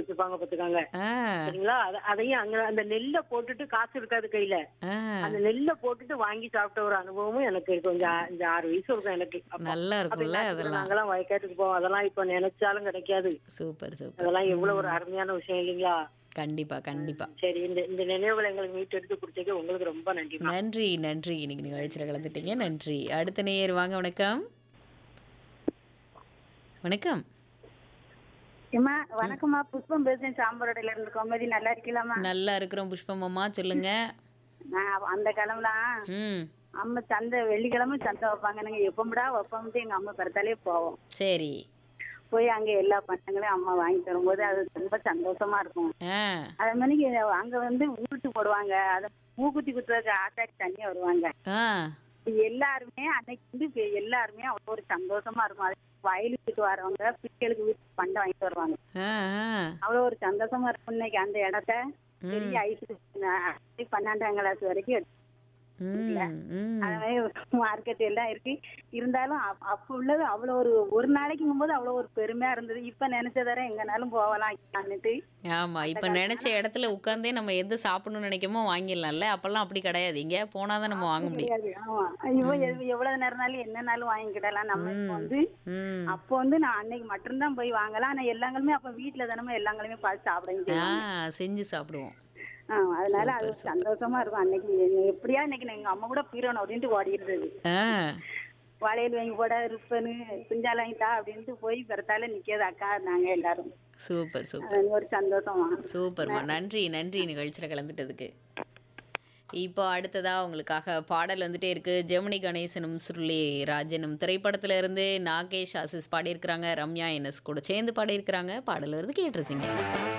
வச்சிருப்பாங்க பாத்துக்காங்க ஆ சரிங்களா அத- அதையும் அங்க அந்த நெல்லை போட்டுட்டு காசு இருக்காது கையில ஆ அந்த நெல்லை போட்டுட்டு வாங்கி சாப்பிட்ட ஒரு அனுபவமும் எனக்கு இருக்கு கொஞ்சம் ஆ- இந்த ஆறு வயசு இருக்கும் எனக்கு அப்போ. நல்லா அப்ப இருக்கும்ல எல்லாத்துக்கும் அதெல்லாம் நாங்கெல்லாம் வயக்காட்டுக்கு போவோம் அதெல்லாம் இப்ப நினைச்சாலும் கிடைக்காது சூப்பர் சூப்பர் அதெல்லாம் எவ்வளவு ஒரு அருமையான விஷயம் இல்லைங்களா கண்டிப்பா கண்டிப்பா சரி இந்த இந்த நினைவுகளை எங்களுக்கு மீட்டு எடுத்து கொடுத்ததுக்கு உங்களுக்கு ரொம்ப நன்றி நன்றி நன்றி இன்னைக்கு நிகழ்ச்சியில் கலந்துட்டீங்க நன்றி அடுத்த நேயர் வாங்க வணக்கம் வணக்கம் ஏம்மா வணக்கம்மா புஷ்பம் பேசுறேன் சாம்பரோடையில இருந்து கோமதி நல்லா இருக்கலாமா நல்லா இருக்கிறோம் புஷ்பமாம்மா சொல்லுங்க நான் அந்த கிழமெல்லாம் ம் அம்மா சந்தை வெள்ளிக்கிழமை சந்தை வைப்பாங்க நாங்க எப்பமுடா வைப்போம்ட்டு எங்க அம்மா பிறத்தாலே போவோம் சரி போய் அங்க எல்லா பண்டங்களையும் அம்மா வாங்கி தரும்போது அது ரொம்ப சந்தோஷமா இருக்கும் ஆ அதே மாதிரி அங்க வந்து ஊருட்டு போடுவாங்க அதை மூக்குத்தி குத்துறதுக்கு ஆட்டாக்கு தனியா வருவாங்க ஆ எல்லாருமே அன்னைக்கு வந்து இப்ப எல்லாருமே அவ்வளோ ஒரு சந்தோஷமா இருக்கும் அது வயலுக்கு வரவங்க பிள்ளைகளுக்கு வீட்டுக்கு பண்டை வாங்கிட்டு வருவாங்க ஆ ஆ அவ்வளோ ஒரு சந்தோஷமா இருக்கும் இன்னைக்கு அந்த இடத்த பெரிய ஐஸ் பன்னெண்டாம் கிளாஸ் வரைக்கும் எடுத்து ம் ம் மார்க்கெட் எல்லாம் இருக்கு இருந்தாலும் அப்- அப்ப உள்ளது அவ்வளோ ஒரு ஒரு நாளைக்குங்கும் போது அவ்வளோ ஒரு பெருமையா இருந்தது இப்ப நினைச்சதர எங்கனாலும் போகலாம்னுட்டு ஆமா இப்ப நினைச்ச இடத்துல உட்கார்ந்தே நம்ம எது சாப்பிடணும்னு நினைக்கமோ வாங்கிடலாம்ல அப்பெல்லாம் அப்படி கிடையாது இங்க போனாதான் நம்ம வாங்க முடியும் கிடையாது ஆமா இவ எவ்- எவ்வளவு நேரம்னாலும் என்னனாலும் வாங்கிக்கிடலாம் நம்ம இப்ப வந்து ம் அப்போ வந்து நான் அன்னைக்கு மட்டும்தான் போய் வாங்கலாம் ஆனா எல்லாங்களுமே அப்ப வீட்டுல தானே எல்லாங்களுமே பார்த்து சாப்பிட ஆ செஞ்சு சாப்பிடுவோம் ஆ, அதனால அது ஒரு சந்தோஷமா இருக்கும் அன்னைக்கு எப்படியா இன்னைக்கு எங்க அம்மா கூட பீரோணும் அப்படின்ட்டு ஓடி இருந்தது ஆ வளையல் வாங்கி போட ரிப்பனு குஞ்சால் வாங்கிட்டா அப்படின்ட்டு போய் பிறத்தால நிக்கிறது அக்கா நாங்க எல்லாரும் சூப்பர் சூப்பர் அது ஒரு சந்தோஷமா சூப்பர்மா நன்றி நன்றி நிகழ்ச்சியில் கலந்துட்டதுக்கு இப்போ அடுத்ததா உங்களுக்காக பாடல் வந்துட்டே இருக்கு ஜெமினி கணேசனும் சுருளி ராஜனும் திரைப்படத்துல இருந்து நாகேஷ் ஆசிஸ் பாடியிருக்கிறாங்க ரம்யா என்எஸ் கூட சேர்ந்து பாடியிருக்கிறாங்க பாடல் வருது கேட்டுருச்சிங்க